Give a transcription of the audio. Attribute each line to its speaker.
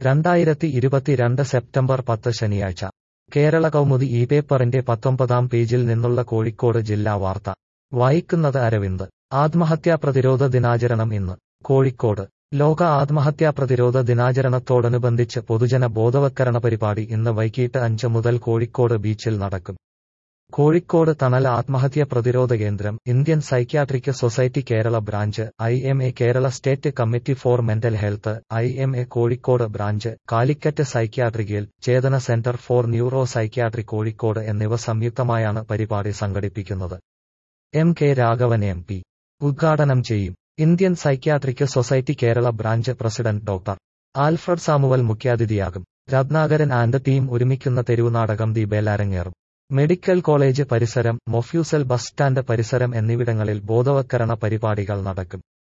Speaker 1: രണ്ടായിരത്തി ഇരുപത്തിരണ്ട് സെപ്റ്റംബർ പത്ത് ശനിയാഴ്ച കേരള കൗമുദി ഈ പേപ്പറിന്റെ പത്തൊമ്പതാം പേജിൽ നിന്നുള്ള കോഴിക്കോട് ജില്ലാ വാർത്ത വായിക്കുന്നത് അരവിന്ദ് ആത്മഹത്യാ പ്രതിരോധ ദിനാചരണം ഇന്ന് കോഴിക്കോട് ലോക ആത്മഹത്യാ പ്രതിരോധ ദിനാചരണത്തോടനുബന്ധിച്ച് പൊതുജന ബോധവത്കരണ പരിപാടി ഇന്ന് വൈകിട്ട് അഞ്ച് മുതൽ കോഴിക്കോട് ബീച്ചിൽ നടക്കും കോഴിക്കോട് തണൽ ആത്മഹത്യാ പ്രതിരോധ കേന്ദ്രം Indian psychiatric society Kerala branch I M A Kerala state committee for mental health I M A Kozhikode branch Calicut സൈക്യാട്രികയിൽ Chetana centre for neuro psychiatry Kozhikode എന്നിവ സംയുക്തമായാണ് പരിപാടി സംഘടിപ്പിക്കുന്നത് M K Raghavan M P ഉദ്ഘാടനം ചെയ്യും Indian psychiatric society Kerala branch president doctor Alfred Samuel മുഖ്യാതിഥിയാകും രത്നാകരൻ ആൻഡ് ടീം ഒരുമിക്കുന്ന തെരുവുനാടകം ദീപേൽ അരങ്ങേറും മെഡിക്കൽ കോളേജ് പരിസരം മൊഫ്യൂസൽ ബസ് സ്റ്റാൻഡ് പരിസരം എന്നിവിടങ്ങളിൽ ബോധവത്കരണ പരിപാടികൾ നടക്കും